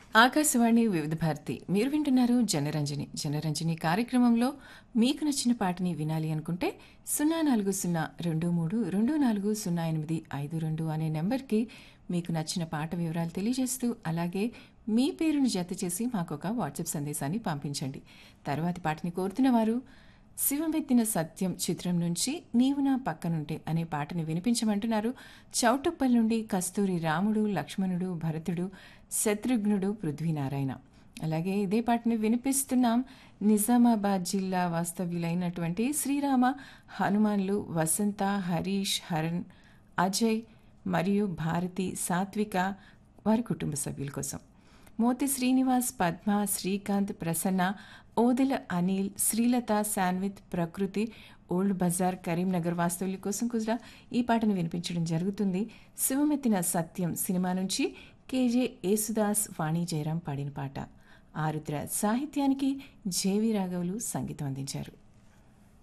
ఆకాశవాణి వివిధ భారతి మీరు వింటున్నారు జనరంజని జనరంజని కార్యక్రమంలో మీకు నచ్చిన పాటని వినాలి అనుకుంటే సున్నా నాలుగు సున్నా రెండు మూడు రెండు నాలుగు సున్నా ఎనిమిది ఐదు రెండు అనే నెంబర్కి మీకు నచ్చిన పాట వివరాలు తెలియజేస్తూ అలాగే మీ పేరును జత చేసి మాకు ఒక వాట్సాప్ సందేశాన్ని పంపించండి తర్వాతి పాటని కోరుతున్న వారు శివమెత్తిన సత్యం చిత్రం నుంచి నీవు నా పక్కనుంటే అనే పాటని వినిపించమంటున్నారు చౌటప్పల్ నుండి కస్తూరి రాముడు లక్ష్మణుడు భరతుడు శత్రుఘ్నుడు పృథ్వీనారాయణ అలాగే ఇదే పాటని వినిపిస్తున్నాం నిజామాబాద్ జిల్లా వాస్తవ్యులైనటువంటి శ్రీరామ హనుమాన్లు వసంత హరీష్ హరణ్ అజయ్ మరియు భారతి సాత్విక వారి కుటుంబ సభ్యుల కోసం మోతి శ్రీనివాస్ పద్మ శ్రీకాంత్ ప్రసన్న ఓదెల అనిల్ శ్రీలత శాన్విత్ ప్రకృతి ఓల్డ్ బజార్ కరీంనగర్ వాస్తవ్యుల కోసం కూడా ఈ పాటను వినిపించడం జరుగుతుంది శివమెత్తిన సత్యం సినిమా నుంచి కేజే యేసుదాస్ వాణి జయరాం పాడిన పాట ఆరుద్ర సాహిత్యానికి జేవి రాఘవులు సంగీతం అందించారు